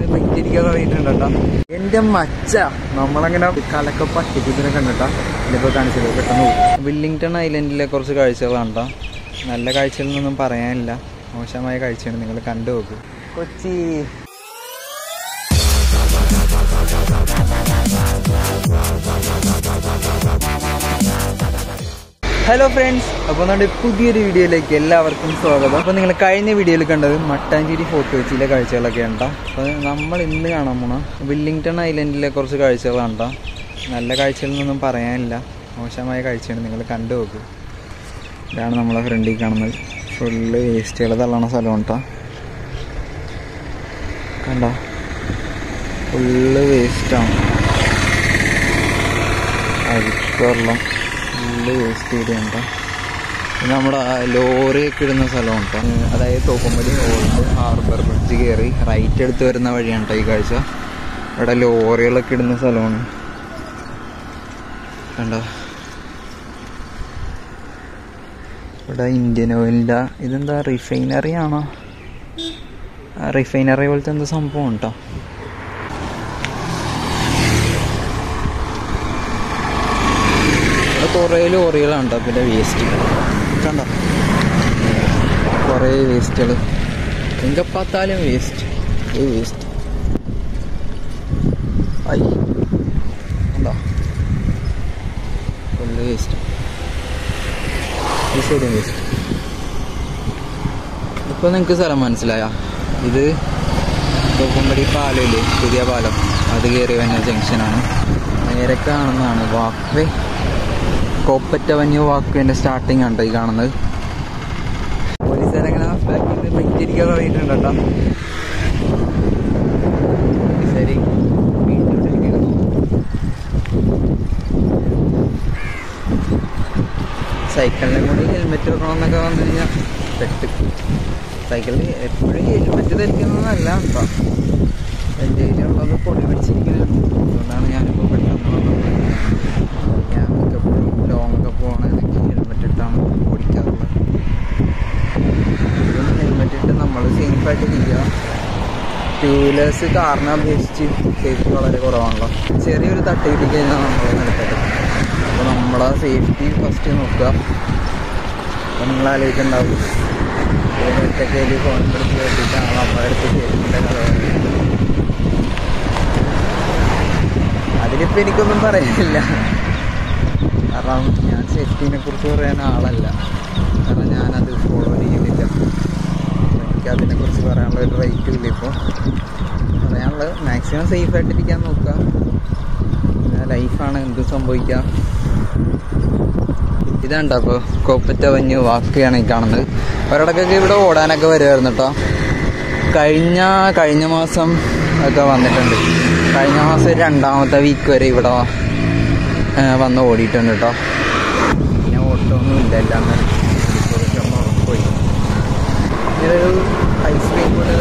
പെറ്റിരിക്കാൻ തുടങ്ങിയിട്ടുണ്ട് കേട്ടോ എന്റെ മച്ച നമ്മളങ്ങനെ കലക്ക പട്ടിക്കുതിനെ കണ്ടിട്ടാ ഇതിപ്പോ കാണിച്ചത് പെട്ടെന്ന് പോകും വില്ലിംഗ്ടൺ ഐലൻഡിലെ കുറച്ച് കാഴ്ചകളാണ് ട്ടോ നല്ല കാഴ്ചകളൊന്നും പറയാനില്ല മോശമായ കാഴ്ചയാണ് നിങ്ങൾ കണ്ടു നോക്ക് കൊച്ചി ഹലോ ഫ്രണ്ട്സ് അപ്പോൾ നമ്മുടെ പുതിയൊരു വീഡിയോയിലേക്ക് എല്ലാവർക്കും സ്വാഗതം അപ്പോൾ നിങ്ങൾ കഴിഞ്ഞ വീഡിയോയിൽ കണ്ടത് മട്ടാഞ്ചേരി ഫോർട്ട് കൊച്ചിയിലെ കാഴ്ചകളൊക്കെ ഉണ്ടോ അപ്പോൾ നമ്മൾ ഇന്ന് കാണാൻ പോണ വില്ലിംഗ്ടൺ ഐലൻഡിലെ കുറച്ച് കാഴ്ചകളാണ് ട്ടോ നല്ല കാഴ്ചകളൊന്നും പറയാനില്ല മോശമായ കാഴ്ചയാണ് നിങ്ങൾ കണ്ടു നോക്ക് ഇതാണ് നമ്മളെ ഫ്രണ്ടിൽ കാണുന്നത് ഫുള്ള് വേസ്റ്റുകൾ തള്ളണ സ്ഥലമാണ് കേട്ടോ കണ്ടോ ഫുള്ള് വേസ്റ്റാണ് അഴുക്ക് വെള്ളം ഫുള്ള് വേസ്റ്റ് ചെയ്തുകൊണ്ട് പിന്നെ നമ്മുടെ ആ ലോറിയൊക്കെ ഇടുന്ന സ്ഥലമാണ് കേട്ടോ അതായത് തോപ്പുംപടി ഓൾഡ് ഹാർബർ ബ്രിഡ്ജ് കയറി റൈറ്റ് എടുത്ത് വരുന്ന വഴിയാണ് കേട്ടോ ഈ കാഴ്ച ഇവിടെ ലോറികളൊക്കെ ഇടുന്ന സ്ഥലമാണ് കണ്ടോ ഇവിടെ ഇന്ത്യൻ ഓയിലിൻ്റെ ഇതെന്താ റിഫൈനറി ആണോ റിഫൈനറി പോലത്തെ എന്തോ സംഭവം ഉണ്ടോ ഇവിടെ കുറേ ലോറികളാണ് ട്ടോ പിന്നെ വേസ്റ്റ് കണ്ടോ കുറേ വേസ്റ്റുകൾ എങ്ക பார்த்தாലും വേസ്റ്റ് ഈ വേസ്റ്റ് ഐ കണ്ടോ ഫുള്ള് വേസ്റ്റ് ഈ സൈഡും വേസ്റ്റ് ഇപ്പോൾ നിങ്ങൾക്ക് സ്ഥലം മനസ്സിലായ ഇത് തോപ്പുംപടി പാലമില്ലേ പുതിയ പാലം അത് കയറി വന്ന ജംഗ്ഷനാണ് നേരെ കാണുന്നതാണ് വാക്വേ കോപ്പറ്റ വന്യ വാക്കുവിന്റെ സ്റ്റാർട്ടിംഗ് ആണ് ഈ കാണുന്നത് പോലീസുകാരങ്ങനെ ബാക്കിൽ നിന്ന് പെറ്റിരിക്കാൻ തുടങ്ങിയിട്ടുണ്ട് കേട്ടോ പോലീസുകാര് വീണ്ടും വിളിക്കുന്നു. സൈക്കിളിനെ കൂടി ഹെൽമെറ്റ് വെക്കണമെന്നൊക്കെ വന്നു കഴിഞ്ഞാൽ പെട്ട് സൈക്കിളിൽ എപ്പോഴും ഹെൽമെറ്റ് ധരിക്കുന്നതല്ല കേട്ടോ എൻ്റെ കയ്യിലുള്ളത് പൊടി പിടിച്ചിരിക്കുന്നതാണ് അതുകൊണ്ടാണ് ഞാനിപ്പോൾ പെട്ടെന്ന് വന്നത് ഞാൻ മിക്കപ്പോഴും ലോങ് ഒക്കെ പോകണമെങ്കിൽ ഹെൽമെറ്റ് ഇട്ടാണ് ഓടിക്കാറുള്ളത് ഇതൊന്നും ഹെൽമെറ്റ് ഇട്ട് നമ്മൾ സേഫായിട്ട് ചെയ്യുക ടൂ വീലേഴ്സ് കാറിനെ അപേക്ഷിച്ച് സേഫ്റ്റി വളരെ കുറവാണല്ലോ ചെറിയൊരു തട്ട് കിട്ടി കഴിഞ്ഞാൽ നമ്മളെ നിലത്തിട്ട് അപ്പോൾ നമ്മളെ സേഫ്റ്റി ഫസ്റ്റ് നോക്കുക അപ്പോൾ നിങ്ങൾ ആലോചിക്കുന്നുണ്ടാവും ഒറ്റയ്ക്ക് ഫോൺ പിടിച്ച് കേട്ടിട്ടാണ് നമ്മളെ അടുത്ത് സേഫ്റ്റിൻ്റെ കഥ അതിലിപ്പോൾ എനിക്കൊന്നും പറയാനില്ല കാരണം ഞാൻ സേഫ്റ്റിനെ കുറിച്ച് പറയാൻ ആളല്ല കാരണം ഞാനത് ഫോളോ ചെയ്യുന്നില്ല എനിക്ക് അതിനെക്കുറിച്ച് പറയാനുള്ള ഒരു റൈറ്റും ഇല്ല ഇപ്പോൾ പറയാനുള്ളത് മാക്സിമം സേഫ് ആയിട്ടിരിക്കാൻ നോക്കുക പിന്നെ ലൈഫാണ് എന്ത് സംഭവിക്കാം ഇതാണ്ടോ അപ്പോൾ കോപ്പറ്റ വന്യ വാക്കുകയാണ് ഈ കാണുന്നത് ഒരിടക്കൊക്കെ ഇവിടെ ഓടാനൊക്കെ വരുമായിരുന്നു കേട്ടോ കഴിഞ്ഞ കഴിഞ്ഞ മാസം ഒക്കെ വന്നിട്ടുണ്ട് കഴിഞ്ഞ മാസം രണ്ടാമത്തെ വീക്ക് വരെ ഇവിടെ ആ, വന്ന് ഓടിയിട്ടുണ്ട് കേട്ടോ പിന്നെ ഓട്ടമൊന്നും ഇല്ല എല്ലാം പോയി ഇതൊരു ഐസ്ക്രീം പോലെ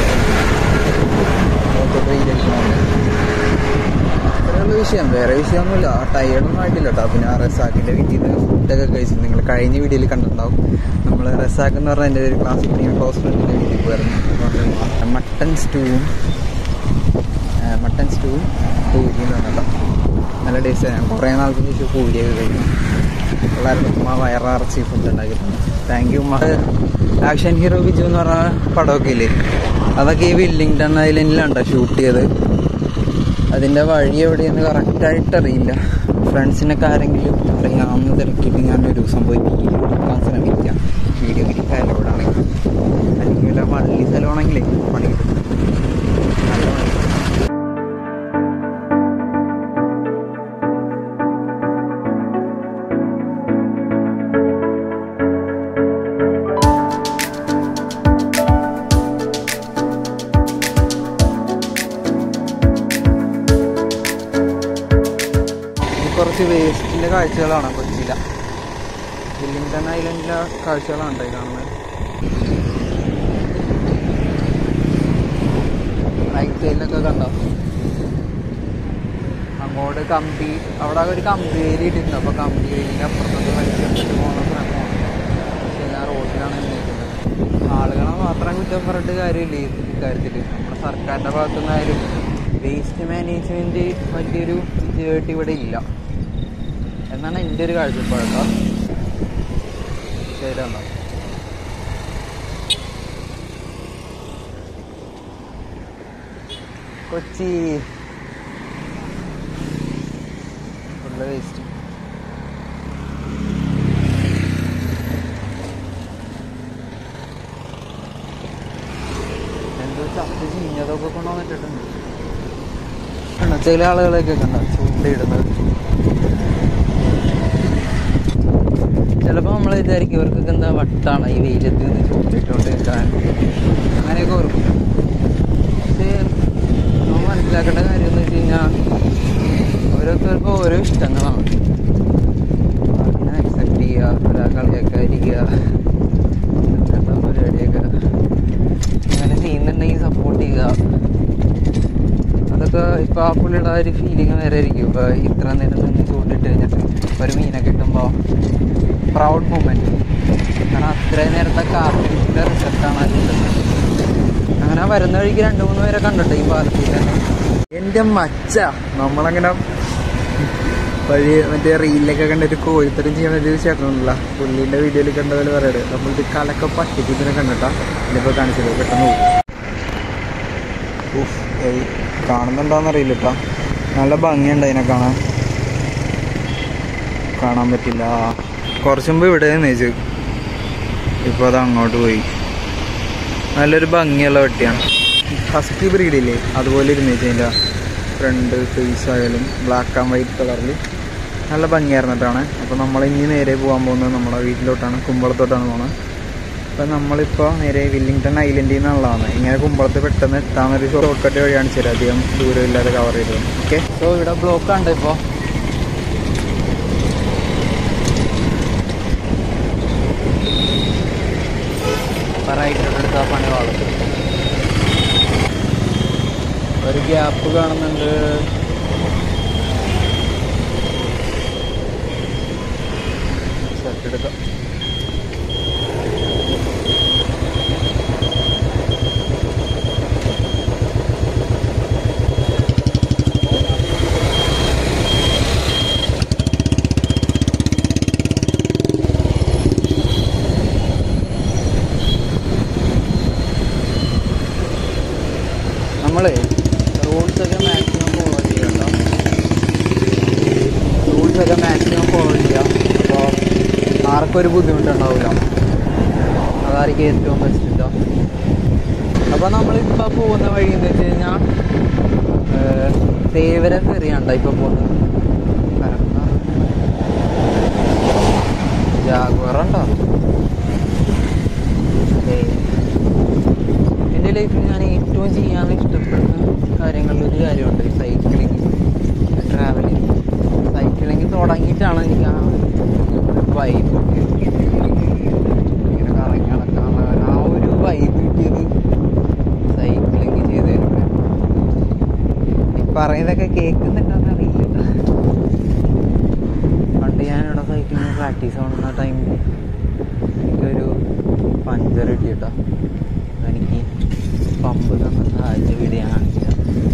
അത്രയുള്ള വിഷയം വേറെ വിഷയമൊന്നുമില്ല ടയേർഡൊന്നും ആയിട്ടില്ല കേട്ടോ പിന്നെ ആ റസാക്കിൻ്റെ വീട്ടിൽ നിന്ന് ഫുഡൊക്കെ കഴിച്ചു നിങ്ങൾ കഴിഞ്ഞ വീഡിയോയിൽ കണ്ടിട്ടുണ്ടാവും നമ്മൾ റസാക്ക് എന്ന് പറഞ്ഞാൽ എൻ്റെ ഒരു ക്ലാസ് പ്രീമിയം ക്ലോസ് ഫ്രണ്ടിൻ്റെ വീട്ടിൽ പോയിരുന്നു മട്ടൺ സ്റ്റൂവും മട്ടൺ സ്റ്റൂവും പൂരിയും തന്നിട്ടോ നല്ല ടേസ്റ്റ് ഞാൻ കുറേ നാൾക്ക് ശേഷം പൂരിയൊക്കെ കഴിക്കും പിള്ളേർക്ക് ഉമ്മ വയറിറച്ചി ഫുഡ് ഉണ്ടാക്കിയിട്ടുണ്ട് താങ്ക് യു ഉമ്മ ആക്ഷൻ ഹീറോ ബിജു എന്ന് പറഞ്ഞ പടമൊക്കെ ഇല്ലേ അതൊക്കെ ഈ വില്ലിംഗ്ടൺ ഐലൻഡിലാണ് ഷൂട്ട് ചെയ്ത് അതിൻ്റെ വഴി എവിടെയെന്ന് കറക്റ്റായിട്ട് അറിയില്ല ഫ്രണ്ട്സിനൊക്കെ ആരെങ്കിലും അറിയാമെന്ന് തിരക്കിയിട്ട് ഞാൻ ഒരു ദിവസം പോയി വീഡിയോ എടുക്കാൻ ശ്രമിക്കാം വീഡിയോ കിട്ടിയ അലോഡാണെങ്കിൽ അല്ലെങ്കിൽ വല്ല വള്ളി സ്ഥലമാണെങ്കിലേ പണി കിട്ടും നല്ല പണി കിട്ടും. ഇത് കുറച്ച് വേസ്റ്റിന്റെ കാഴ്ചകളാണ് കൊച്ചിയില വില്ലിംഗ്ടൺ ഐലൻഡിലെ കാഴ്ചകളാണ് ഈ കാണുന്നത് റൈറ്റ് സൈഡിലൊക്കെ കണ്ടോ അങ്ങോട്ട് കമ്പി അവിടെ ഒരു കമ്പി ഏരി ഇട്ടിട്ടുണ്ട് അപ്പോൾ കമ്പി ഏരിയൻ്റെ അപ്പുറത്തൊക്കെ വലിച്ചെടുത്തിട്ട് പോകുന്ന ശ്രമമാണ് പക്ഷെ എല്ലാം റോഡിലാണ് നിൽക്കുന്നത് ആളുകളെ മാത്രം കുറ്റം പറഞ്ഞിട്ട് കാര്യമില്ല ഈ ഇക്കാര്യത്തിൽ നമ്മുടെ സർക്കാരിൻ്റെ ഭാഗത്തുനിന്നായാലും വേസ്റ്റ് മാനേജ്മെൻറ്റ് വലിയൊരു വിജയമായിട്ട് ഇവിടെ ഇല്ല എന്നാണ് എൻ്റെ ഒരു കാഴ്ചപ്പാട് കേട്ടോ ശരിയാണോ കൊച്ചി ഫുള്ള് വേസ്റ്റ് എന്തോ ചത്ത് ചീഞ്ഞതൊക്കെ കൊണ്ടുവന്നിട്ടുണ്ട് കണ്ടോ, ചില ആളുകളൊക്കെ കണ്ട ചൂണ്ടയിടുന്നത് ചിലപ്പോൾ നമ്മൾ വിചാരിക്കും ഇവർക്കൊക്കെ എന്താ വട്ടാണ് ഈ വെയിലത്ത് നിന്ന് ചൂണ്ടിട്ടുകൊണ്ട് നിൽക്കാൻ അങ്ങനെയൊക്കെ ഓർക്കും പക്ഷേ നമ്മൾ മനസ്സിലാക്കേണ്ട കാര്യം എന്ന് വെച്ച് കഴിഞ്ഞാൽ ഓരോരുത്തർക്കും ഓരോ ഇഷ്ടങ്ങളാണ് അതിനെ അക്സെപ്റ്റ് ചെയ്യുക ഒരാൾ കളിയാക്കാതിരിക്കുക അങ്ങനത്തെ പരിപാടിയൊക്കെ അങ്ങനെ ചെയ്യുന്നുണ്ടെങ്കിൽ സപ്പോർട്ട് ചെയ്യുക അതൊക്കെ ഇപ്പോൾ ആ പുള്ളിയുടെ ആ ഒരു ഫീലിംഗ് വേറെ ആയിരിക്കും ഇപ്പോൾ ഇത്ര നേരം നിന്ന് ചൂണ്ടിട്ട് കഴിഞ്ഞിട്ട് ഒരു മീനെ കിട്ടുമ്പോൾ പ്രൗഡ് മൂമെൻറ്റ് കാരണം അത്രയും നേരത്തെ കാത്തിരിപ്പിൻ്റെ റിസൾട്ടാണ് അതിൻ്റെ അങ്ങനെ വരുന്ന വഴിക്ക് രണ്ട് മൂന്ന് പേരെ കണ്ടിട്ട് ഈ പാലത്തിൽ എൻ്റെ മച്ച നമ്മളങ്ങനെ വഴി മറ്റേ റീലിലൊക്കെ കണ്ടിട്ട് കോഴിത്തരം ചെയ്യുന്ന ഒരു ചേട്ടനല്ല പുള്ളീൻ്റെ വീഡിയോയിൽ കണ്ട പോലെ പറയട്ടെ നമ്മളിത് കലക്ക പട്ടിക്കുന്നതിനെ കണ്ടിട്ടാ ഇതിപ്പോൾ കാണിച്ചത് പെട്ടെന്ന് പോകും ഉഫ്, ഏയ് കാണുന്നുണ്ടോന്ന് അറിയില്ല കേട്ടോ നല്ല ഭംഗിയുണ്ട് അതിനെ കാണാൻ കാണാൻ പറ്റില്ല കുറച്ച് മുമ്പ് ഇവിടെ നേച്ചു ഇപ്പോൾ അത് അങ്ങോട്ട് പോയി നല്ലൊരു ഭംഗിയുള്ള വെട്ടിയാണ് ഫസ്റ്റ് ബ്രീഡില്ലേ അതുപോലെ ഇരുന്നേച്ച് അതിൻ്റെ ഫ്രണ്ട് ഫേസ് ആയാലും ബ്ലാക്ക് ആൻഡ് വൈറ്റ് കളറിൽ നല്ല ഭംഗിയായിരുന്നിട്ടാണ് അപ്പോൾ നമ്മൾ ഇനി നേരെ പോകാൻ പോകുന്നത് നമ്മുടെ വീട്ടിലോട്ടാണ് കുമ്പളത്തോട്ടാണ് പോകുന്നത് അപ്പോൾ നമ്മളിപ്പോൾ നേരെ വില്ലിംഗ്ടൺ ഐലൻഡിൽ നിന്നുള്ളതാണ് ഇങ്ങനെ കുമ്പളത്ത് പെട്ടെന്ന് എത്താവുന്നൊരു ഷോർട്ട് കട്ട് വഴിയാണ് ശരി അധികം ദൂരമില്ലാതെ കവർ ചെയ്തത് ഓക്കെ സോ ഇവിടെ ബ്ലോക്ക് ഉണ്ട് ഇപ്പോൾ റൈറ്റിലെടുത്ത പണി വളർത്തും ഒരു ഗ്യാപ്പ് കാണുന്നുണ്ട് ഷർട്ട് എടുക്കാം നമ്മളെ റൂൾസ് ഒക്കെ മാക്സിമം ഫോളോ ചെയ്യട്ടോ റൂൾസ് ഒക്കെ മാക്സിമം ഫോളോ ചെയ്യാം അപ്പോൾ ആർക്കും ഒരു ബുദ്ധിമുട്ടുണ്ടാവില്ല അതായിരിക്കും ഏറ്റവും ബെസ്റ്റ് കേട്ടോ അപ്പോൾ നമ്മളിപ്പോൾ പോകുന്ന വഴി എന്ന് വെച്ച് കഴിഞ്ഞാൽ തേവര ഫെറിയാണ്ടോ ഇപ്പോൾ പോകുന്നത് ജാഗ്വറുണ്ടോ എൻ്റെ ലൈഫിൽ ഞാൻ ഏറ്റവും ചെയ്യാൻ ഇഷ്ടപ്പെടുന്ന കാര്യങ്ങളിൽ ഒരു കാര്യമുണ്ട് സൈക്ലിങ് ട്രാവലിങ് സൈക്ലിങ് തുടങ്ങിയിട്ടാണ് എനിക്ക് ആ വൈബൊക്കെ ഇങ്ങനെ കറങ്ങി നടക്കാനുള്ള ആ ഒരു വൈബ് കിട്ടിയത് സൈക്ലിങ് ചെയ്തതിലൂടെ ഈ പറയുന്നതൊക്കെ കേൾക്കുന്നുണ്ടോന്ന് അറിയില്ല പണ്ട് ഞാനിവിടെ സൈക്ലിങ് പ്രാക്ടീസ് ചെയ്യുന്ന ടൈമിൽ എനിക്കൊരു പഞ്ചർ കിട്ടിയിട്ടോ എനിക്ക് പമ്പ് തന്ന സഹായിച്ച വീഡിയോ ഞാൻ കാണിച്ചില്ല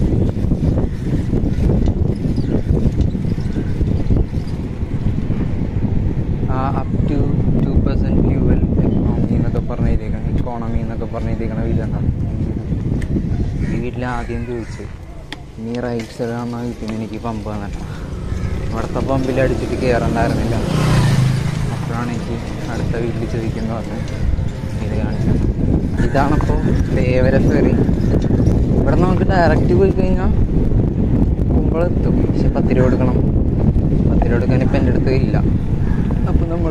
ആ up to two percent fuel economy എന്നൊക്കെ പറഞ്ഞിരിക്കണം ഇക്കോണമി എന്നൊക്കെ പറഞ്ഞിരിക്കണ വീടുണ്ടാവും ഈ വീട്ടിൽ ആദ്യം ചോദിച്ചു നീ റൈറ്റ് സൈഡ് കാണുന്ന വീട്ടിൽ നിന്ന് എനിക്ക് പമ്പ് തന്നിട്ടാ അവിടുത്തെ പമ്പിൽ അടിച്ചിട്ട് കയറണ്ടായിരുന്നില്ല അപ്പോഴാണ് എനിക്ക് അടുത്ത വീട്ടിൽ ചോദിക്കുന്നത് പറഞ്ഞ് ഇത് കാണിച്ചത് ഇതാണിപ്പോൾ തേവര ഫെറി ഇവിടെ നമുക്ക് ഡയറക്റ്റ് പോയി കഴിഞ്ഞാൽ കുമ്പളെത്തും പക്ഷെ പത്ത് രൂപ കൊടുക്കണം പത്ത് രൂപ കൊടുക്കാൻ ഇപ്പം എൻ്റെ അടുത്ത് ഇല്ല അപ്പം നമ്മൾ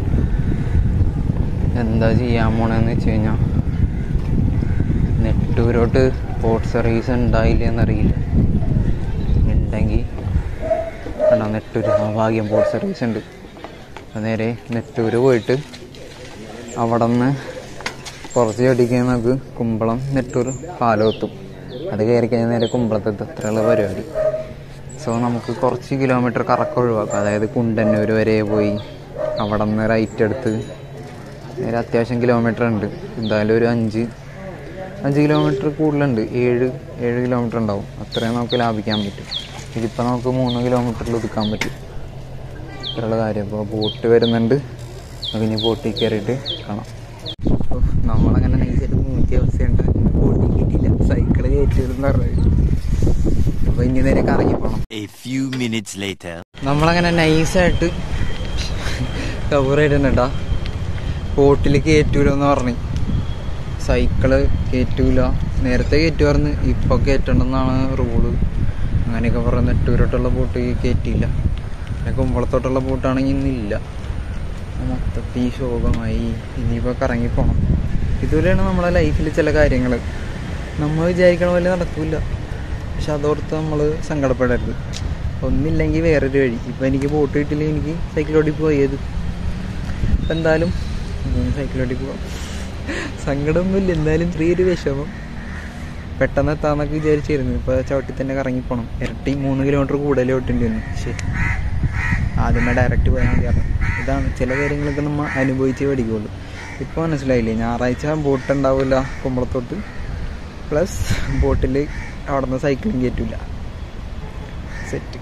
എന്താ ചെയ്യാൻ പോണെന്ന് വെച്ച് കഴിഞ്ഞാൽ നെട്ടൂരോട്ട് പോർട്ട് സർവീസ് ഉണ്ടായില്ല എന്നറിയില്ല ഉണ്ടെങ്കിൽ കണ്ടോ നെട്ടൂർ ആ ഭാഗ്യം പോർട്ട് സർവീസ് ഉണ്ട് അപ്പോൾ നേരെ നെട്ടൂർ പോയിട്ട് അവിടെ നിന്ന് കുറച്ച് അടിക്കാൻ നമുക്ക് കുമ്പളം നെട്ടൂർ പാലോത്തും അത് കയറി കഴിഞ്ഞാൽ നേരെ കുമ്പളത്തെത്തും അത്രയുള്ള പരിപാടി സോ നമുക്ക് കുറച്ച് കിലോമീറ്റർ കറക്കം ഒഴിവാക്കാം അതായത് കുണ്ടന്നൂർ വരെ പോയി അവിടെ നിന്ന് റൈറ്റ് എടുത്ത് നേരെ അത്യാവശ്യം കിലോമീറ്റർ ഉണ്ട് എന്തായാലും ഒരു അഞ്ച് അഞ്ച് കിലോമീറ്റർ കൂടുതലുണ്ട് ഏഴ് ഏഴ് കിലോമീറ്റർ ഉണ്ടാവും അത്രയും നമുക്ക് ലാഭിക്കാൻ പറ്റും ഇതിപ്പോൾ നമുക്ക് മൂന്ന് കിലോമീറ്ററിൽ ഒതുക്കാൻ പറ്റും ഇത്രയുള്ള കാര്യം അപ്പോൾ ബോട്ട് വരുന്നുണ്ട് നമുക്ക് ഇനി ബോട്ടിൽ കയറിയിട്ട് കാണാം ഉഫ്, നമ്മളങ്ങനെ നൈസായിട്ട് നോക്കിയ അവസ്ഥയുണ്ട് ബോട്ടിൽ കിട്ടിയില്ല സൈക്കിള് കയറ്റിയെന്ന് പറഞ്ഞു അപ്പോൾ ഇനി നേരെ കറങ്ങി പോകണം A few minutes later. നമ്മളങ്ങനെ നൈസായിട്ട് കവർ ചെയ്തിട്ടുണ്ടാ ബോട്ടിൽ കയറ്റൂലെന്ന് പറഞ്ഞു സൈക്കിള് കയറ്റൂല നേരത്തെ കയറ്റുമായിരുന്നു ഇപ്പോൾ കയറ്റണ്ടെന്നാണ് റൂള് അങ്ങനെയൊക്കെ പറഞ്ഞ് നെട്ടൂരോട്ടുള്ള ബോട്ട് കയറ്റിയില്ല പിന്നെ കുമ്പളത്തോട്ടുള്ള ബോട്ടാണെങ്കിൽ ഇന്നില്ല മൊത്തത്തിൽ ശോകമായി ഇനിയിപ്പോൾ കറങ്ങി പോകണം ഇതുപോലെയാണ് നമ്മളെ ലൈഫിൽ ചില കാര്യങ്ങൾ നമ്മൾ വിചാരിക്കണ പോലെ നടക്കില്ല പക്ഷെ അതോർത്ത് നമ്മൾ സങ്കടപ്പെടരുത് ഒന്നില്ലെങ്കിൽ വേറൊരു വഴി ഇപ്പം എനിക്ക് ബോട്ട് കിട്ടില്ലെങ്കിൽ എനിക്ക് സൈക്കിളോടി പോയത് ഇപ്പം എന്തായാലും സൈക്കിളോടി പോവാം സങ്കടമൊന്നുമില്ല എന്തായാലും ചെറിയൊരു വിഷമം പെട്ടെന്ന് എത്താന്നൊക്കെ വിചാരിച്ചിരുന്നു ഇപ്പോൾ ചവിട്ടി തന്നെ കറങ്ങി പോകണം ഇരട്ടി മൂന്ന് കിലോമീറ്റർ കൂടുതൽ ഓട്ടേണ്ടി വന്നു ശരി ആദ്യമേ ഡയറക്റ്റ് പോയാൽ മതിയായിരുന്നു ഇതാണ് ചില കാര്യങ്ങളൊക്കെ നമ്മൾ അനുഭവിച്ചേ പഠിക്കുള്ളൂ ഇപ്പോൾ മനസ്സിലായില്ലേ ഞായറാഴ്ച ബോട്ട് ഉണ്ടാവില്ല കുമ്പളത്തോട്ട് പ്ലസ് ബോട്ടിൽ അവിടെ നിന്ന് സൈക്ലിംഗ് കയറ്റില്ല സെറ്റ്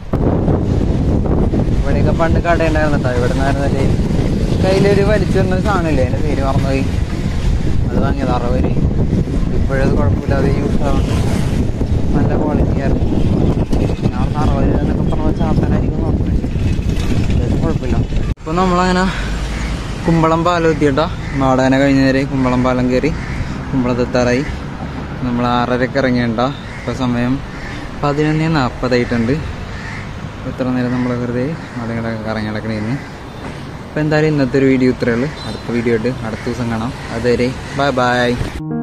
ഇവിടെയൊക്കെ പണ്ട് കട ഉണ്ടായിരുന്നു കേട്ടോ ഇവിടെ നിന്നായിരുന്നല്ലേ കയ്യിലൊരു വലിച്ചു വരുന്ന സാധനമില്ലേ എൻ്റെ പേര് മറന്നുപോയി അത് വാങ്ങിയത് അറുപത് ഇപ്പോഴത് കുഴപ്പമില്ലാതെ യൂസ് ആവുന്നുണ്ട് നല്ല ക്വാളിറ്റി ആയിരുന്നു ഞാൻ അവിടുന്ന് അറുപത് എന്നൊക്കെ പറഞ്ഞ ചാത്തനായിരിക്കും നോക്കുന്നത് അത് കുഴപ്പമില്ല ഇപ്പോൾ നമ്മളങ്ങനെ കുമ്പളം പാലം എത്തിയിട്ടാ നാടകനെ കഴിഞ്ഞ നേരെ കുമ്പളം പാലം കയറി കുമ്പളത്തെത്താറായി നമ്മൾ ആറരക്ക് ഇറങ്ങിയണ്ട ഇപ്പോൾ സമയം പതിനൊന്ന് നാൽപ്പതായിട്ടുണ്ട് ഇത്ര നേരം നമ്മൾ വെറുതെ നാടകങ്ങളൊക്കെ കറങ്ങി നടക്കണേന്ന് അപ്പോൾ എന്തായാലും ഇന്നത്തെ ഒരു വീഡിയോ ഇത്രയേ ഉള്ളൂ അടുത്ത വീഡിയോ ആയിട്ട് അടുത്ത ദിവസം കാണാം അതുവരെ ബൈ ബൈ